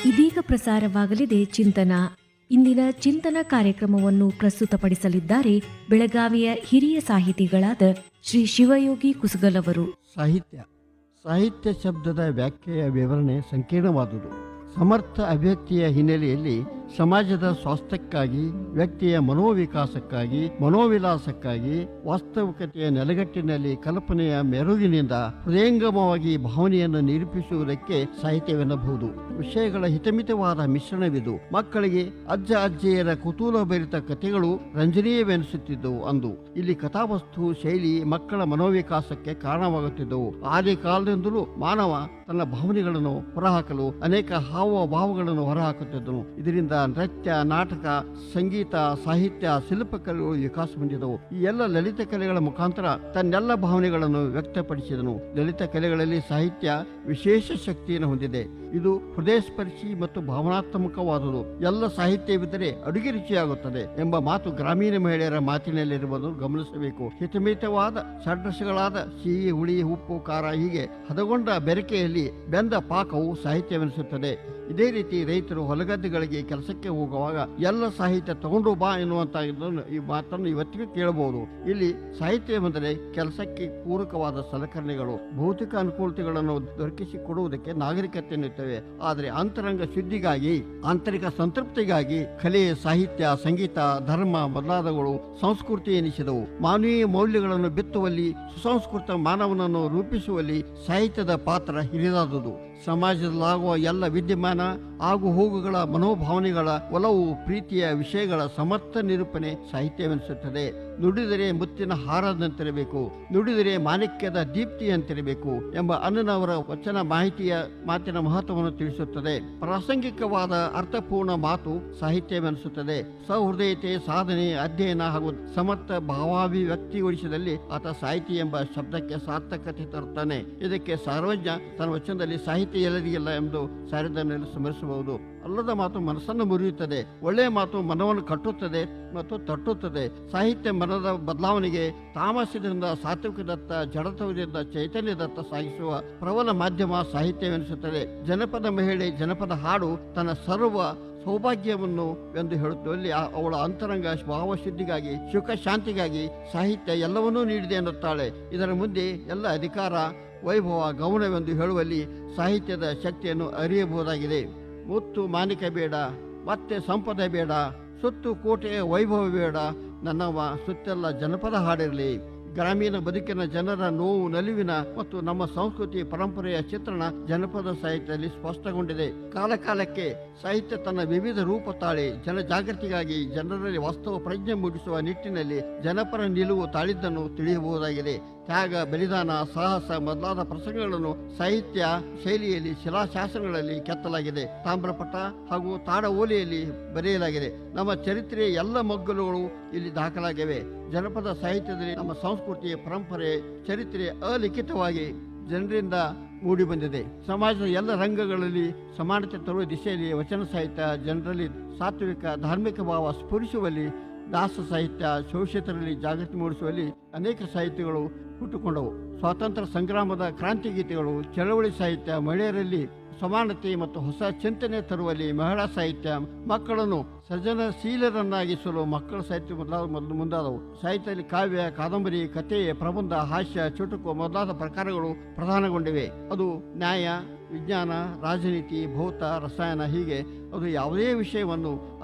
ಇದೀಗ ಪ್ರಸಾರವಾಗಲಿದೆ ಚಿಂತನ ಇಂದಿನ ಚಿಂತನ ಕಾರ್ಯಕ್ರಮವನ್ನು ಪ್ರಸ್ತುತಪಡಿಸಲಿದ್ದಾರೆ ಬೆಳಗಾವಿಯ ಹಿರಿಯ ಸಾಹಿತಿಗಳಾದ ಶ್ರೀ ಶಿವಯೋಗಿ ಕುಸುಗಲ್ ಅವರು ಸಾಹಿತ್ಯ ಸಾಹಿತ್ಯ ಶಬ್ದದ ವ್ಯಾಖ್ಯೆಯ ವಿವರಣೆ ಸಂಕೀರ್ಣವಾದುದು ಸಮರ್ಥ ಅಭಿವ್ಯಕ್ತಿಯ ಹಿನ್ನೆಲೆಯಲ್ಲಿ ಸಮಾಜದ ಸ್ವಾಸ್ಥ್ಯಕ್ಕಾಗಿ ವ್ಯಕ್ತಿಯ ಮನೋವಿಕಾಸಕ್ಕಾಗಿ ಮನೋವಿಲಾಸಕ್ಕಾಗಿ ವಾಸ್ತವಿಕತೆಯ ನೆಲೆಗಟ್ಟಿನಲ್ಲಿ ಕಲ್ಪನೆಯ ಮೆರುಗಿನಿಂದ ಹೃದಯಂಗಮವಾಗಿ ಭಾವನೆಯನ್ನು ನಿರೂಪಿಸುವುದಕ್ಕೆ ಸಾಹಿತ್ಯವೆನ್ನಬಹುದು ವಿಷಯಗಳ ಹಿತಮಿತವಾದ ಮಿಶ್ರಣವಿದು ಮಕ್ಕಳಿಗೆ ಅಜ್ಜ ಅಜ್ಜಿಯರ ಕುತೂಹಲಭರಿತ ಕಥೆಗಳು ರಂಜನೀಯವೆನಿಸುತ್ತಿದ್ದವು ಅಂದು ಇಲ್ಲಿ ಕಥಾವಸ್ತು ಶೈಲಿ ಮಕ್ಕಳ ಮನೋವಿಕಾಸಕ್ಕೆ ಕಾರಣವಾಗುತ್ತಿದ್ದವು ಆದಿ ಕಾಲದಿಂದಲೂ ಮಾನವ ತನ್ನ ಭಾವನೆಗಳನ್ನು ಹೊರಹಾಕಲು ಅನೇಕ ಹಾವಭಾವಗಳನ್ನು ಹೊರಹಾಕುತ್ತಿದ್ದನು ಇದರಿಂದ ನೃತ್ಯ ನಾಟಕ ಸಂಗೀತ ಸಾಹಿತ್ಯ ಶಿಲ್ಪಕಲೆಗಳು ವಿಕಾಸ ಹೊಂದಿದವು ಈ ಎಲ್ಲ ಲಲಿತ ಕಲೆಗಳ ಮುಖಾಂತರ ತನ್ನೆಲ್ಲ ಭಾವನೆಗಳನ್ನು ವ್ಯಕ್ತಪಡಿಸಿದನು ಲಲಿತ ಕಲೆಗಳಲ್ಲಿ ಸಾಹಿತ್ಯ ವಿಶೇಷ ಶಕ್ತಿಯನ್ನು ಹೊಂದಿದೆ ಇದು ಹೃದಯಸ್ಪರ್ಶಿ ಮತ್ತು ಭಾವನಾತ್ಮಕವಾದುದು ಎಲ್ಲ ಸಾಹಿತ್ಯವಿದ್ದರೆ ಅಡುಗೆ ರುಚಿಯಾಗುತ್ತದೆ ಎಂಬ ಮಾತು ಗ್ರಾಮೀಣ ಮಹಿಳೆಯರ ಮಾತಿನಲ್ಲಿರುವುದು ಗಮನಿಸಬೇಕು ಹಿತಮಿತವಾದ ಷಡ್ರಸಗಳಾದ ಸಿಹಿ ಹುಳಿ ಉಪ್ಪು ಖಾರ ಹೀಗೆ ಹದಗೊಂಡ ಬೆರಕೆಯಲ್ಲಿ ಬೆಂದ ಪಾಕವು ಸಾಹಿತ್ಯವೆನಿಸುತ್ತದೆ ಇದೇ ರೀತಿ ರೈತರು ಹೊಲಗದ್ದೆಗಳಿಗೆ ಕೆಲಸಕ್ಕೆ ಹೋಗುವಾಗ ಎಲ್ಲ ಸಾಹಿತ್ಯ ತಗೊಂಡು ಬಾ ಎನ್ನುವಂತ ಇದನ್ನು ಈ ಮಾತನ್ನು ಇವತ್ತಿಗೂ ಕೇಳಬಹುದು ಇಲ್ಲಿ ಸಾಹಿತ್ಯ ಎಂದರೆ ಕೆಲಸಕ್ಕೆ ಪೂರಕವಾದ ಸಲಕರಣೆಗಳು ಭೌತಿಕ ಅನುಕೂಲತೆಗಳನ್ನು ದೊರಕಿಸಿಕೊಡುವುದಕ್ಕೆ ನಾಗರಿಕತೆ ಎನ್ನುತ್ತೇವೆ ಆದರೆ ಅಂತರಂಗ ಶುದ್ಧಿಗಾಗಿ ಆಂತರಿಕ ಸಂತೃಪ್ತಿಗಾಗಿ ಕಲೆ ಸಾಹಿತ್ಯ ಸಂಗೀತ ಧರ್ಮ ಮೊದಲಾದವುಗಳು ಸಂಸ್ಕೃತಿ ಎನಿಸಿದವು ಮಾನವೀಯ ಮೌಲ್ಯಗಳನ್ನು ಬಿತ್ತುವಲ್ಲಿ ಸುಸಂಸ್ಕೃತ ಮಾನವನನ್ನು ರೂಪಿಸುವಲ್ಲಿ ಸಾಹಿತ್ಯದ ಪಾತ್ರ ಹಿರಿದಾದುದು ಸಮಾಜದಲ್ಲಾಗುವ ಎಲ್ಲ ವಿದ್ಯಮಾನ ಆಗು ಹೋಗುಗಳ ಮನೋಭಾವನೆಗಳ ಒಲವು ಪ್ರೀತಿಯ ವಿಷಯಗಳ ಸಮರ್ಥ ನಿರೂಪಣೆ ಸಾಹಿತ್ಯವೆನಿಸುತ್ತದೆ ನುಡಿದರೆ ಮುತ್ತಿನ ಹಾರದಂತಿರಬೇಕು ನುಡಿದರೆ ಮಾಣಿಕ್ಯದ ದೀಪ್ತಿಯಂತಿರಬೇಕು ಎಂಬ ಅನ್ನನವರ ವಚನ ಮಾಹಿತಿಯ ಮಾತಿನ ಮಹತ್ವವನ್ನು ತಿಳಿಸುತ್ತದೆ ಪ್ರಾಸಂಗಿಕವಾದ ಅರ್ಥಪೂರ್ಣ ಮಾತು ಸಾಹಿತ್ಯವೆನಿಸುತ್ತದೆ ಸಹೃದಯತೆ ಸಾಧನೆ ಅಧ್ಯಯನ ಹಾಗೂ ಸಮರ್ಥ ಭಾವಾಭಿವ್ಯಕ್ತಿಗೊಳಿಸಿದಲ್ಲಿ ಆತ ಸಾಹಿತಿ ಎಂಬ ಶಬ್ದಕ್ಕೆ ಸಾರ್ಥಕತೆ ತರುತ್ತಾನೆ ಇದಕ್ಕೆ ಸಾರ್ವಜ್ಞ ತನ್ನ ವಚನದಲ್ಲಿ ಸಾಹಿತ್ಯ ಎಲ್ಲರಿಗಿಲ್ಲ ಎಂದು ಸಾರಿದನಲ್ಲಿ ಸ್ಮರಿಸಬಹುದು ಅಲ್ಲದ ಮಾತು ಮನಸ್ಸನ್ನು ಮುರಿಯುತ್ತದೆ ಒಳ್ಳೆಯ ಮಾತು ಮನವನ್ನು ಕಟ್ಟುತ್ತದೆ ಮತ್ತು ತಟ್ಟುತ್ತದೆ ಸಾಹಿತ್ಯ ಮನದ ಬದಲಾವಣೆಗೆ ತಾಮಸದಿಂದ ಸಾತ್ವಿಕದತ್ತ ಜಡತ್ವದಿಂದ ಚೈತನ್ಯದತ್ತ ಸಾಗಿಸುವ ಪ್ರಬಲ ಮಾಧ್ಯಮ ಸಾಹಿತ್ಯವೆನಿಸುತ್ತದೆ ಜನಪದ ಮಹಿಳೆ ಜನಪದ ಹಾಡು ತನ್ನ ಸರ್ವ ಸೌಭಾಗ್ಯವನ್ನು ಎಂದು ಹೇಳುತ್ತಲ್ಲಿ ಆ- ಅವಳ ಅಂತರಂಗ ಭಾವಶುದ್ಧಿಗಾಗಿ ಸುಖ ಶಾಂತಿಗಾಗಿ ಸಾಹಿತ್ಯ ಎಲ್ಲವನ್ನೂ ನೀಡಿದೆ ಎನ್ನುತ್ತಾಳೆ ಇದರ ಮುಂದೆ ಎಲ್ಲ ಅಧಿಕಾರ ವೈಭವ ಗೌಣವೆಂದು ಹೇಳುವಲ್ಲಿ ಸಾಹಿತ್ಯದ ಶಕ್ತಿಯನ್ನು ಅರಿಯಬಹುದಾಗಿದೆ ಮುತ್ತು ಮಾನಿಕ ಬೇಡ ಮತ್ತೆ ಸಂಪದ ಬೇಡ ಸುತ್ತು ಕೋಟೆಯ ವೈಭವ ಬೇಡ ನನ್ನವ ಸುತ್ತೆಲ್ಲ ಜನಪದ ಹಾಡಿರಲಿ ಗ್ರಾಮೀಣ ಬದುಕಿನ ಜನರ ನೋವು ನಲಿವಿನ ಮತ್ತು ನಮ್ಮ ಸಂಸ್ಕೃತಿ ಪರಂಪರೆಯ ಚಿತ್ರಣ ಜನಪದ ಸಾಹಿತ್ಯದಲ್ಲಿ ಸ್ಪಷ್ಟಗೊಂಡಿದೆ ಕಾಲಕಾಲಕ್ಕೆ ಸಾಹಿತ್ಯ ತನ್ನ ವಿವಿಧ ರೂಪ ತಾಳಿ ಜನ ಜಾಗೃತಿಗಾಗಿ ಜನರಲ್ಲಿ ವಾಸ್ತವ ಪ್ರಜ್ಞೆ ಮೂಡಿಸುವ ನಿಟ್ಟಿನಲ್ಲಿ ಜನಪರ ನಿಲುವು ತಾಳಿದ್ದನ್ನು ತಿಳಿಯಬಹುದಾಗಿದೆ ತ್ಯಾಗ ಬಲಿದಾನ ಸಾಹಸ ಮೊದಲಾದ ಪ್ರಸಂಗಗಳನ್ನು ಸಾಹಿತ್ಯ ಶೈಲಿಯಲ್ಲಿ ಶಿಲಾಶಾಸನಗಳಲ್ಲಿ ಕೆತ್ತಲಾಗಿದೆ ತಾಮ್ರಪಟ ಹಾಗೂ ತಾಡ ಓಲೆಯಲ್ಲಿ ಬರೆಯಲಾಗಿದೆ ನಮ್ಮ ಚರಿತ್ರೆಯ ಎಲ್ಲ ಮಗ್ಗಲುಗಳು ಇಲ್ಲಿ ದಾಖಲಾಗಿವೆ ಜನಪದ ಸಾಹಿತ್ಯದಲ್ಲಿ ನಮ್ಮ ಸಂಸ್ಕೃತಿ ಪರಂಪರೆ ಚರಿತ್ರೆ ಅಲಿಖಿತವಾಗಿ ಜನರಿಂದ ಮೂಡಿ ಬಂದಿದೆ ಸಮಾಜದ ಎಲ್ಲ ರಂಗಗಳಲ್ಲಿ ಸಮಾನತೆ ತರುವ ದಿಶೆಯಲ್ಲಿ ವಚನ ಸಾಹಿತ್ಯ ಜನರಲ್ಲಿ ಸಾತ್ವಿಕ ಧಾರ್ಮಿಕ ಭಾವ ಸ್ಫುರಿಸುವಲ್ಲಿ ದಾಸ ಸಾಹಿತ್ಯ ಶೋಷಿತರಲ್ಲಿ ಜಾಗೃತಿ ಮೂಡಿಸುವಲ್ಲಿ ಅನೇಕ ಸಾಹಿತ್ಯಗಳು ಹುಟ್ಟುಕೊಂಡವು ಸ್ವಾತಂತ್ರ್ಯ ಸಂಗ್ರಾಮದ ಕ್ರಾಂತಿ ಗೀತೆಗಳು ಚಳವಳಿ ಸಾಹಿತ್ಯ ಮಹಿಳೆಯರಲ್ಲಿ ಸಮಾನತೆ ಮತ್ತು ಹೊಸ ಚಿಂತನೆ ತರುವಲ್ಲಿ ಮಹಿಳಾ ಸಾಹಿತ್ಯ ಮಕ್ಕಳನ್ನು ಸೃಜನಶೀಲರನ್ನಾಗಿಸಲು ಮಕ್ಕಳ ಸಾಹಿತ್ಯ ಮೊದಲಾದ ಮೊದಲು ಮುಂದಾದವು ಸಾಹಿತ್ಯದಲ್ಲಿ ಕಾವ್ಯ ಕಾದಂಬರಿ ಕಥೆ ಪ್ರಬಂಧ ಹಾಸ್ಯ ಚುಟುಕು ಮೊದಲಾದ ಪ್ರಕಾರಗಳು ಪ್ರಧಾನಗೊಂಡಿವೆ ಅದು ನ್ಯಾಯ ವಿಜ್ಞಾನ ರಾಜನೀತಿ ಭೌತ ರಸಾಯನ ಹೀಗೆ ಅದು ಯಾವುದೇ ವಿಷಯವನ್ನು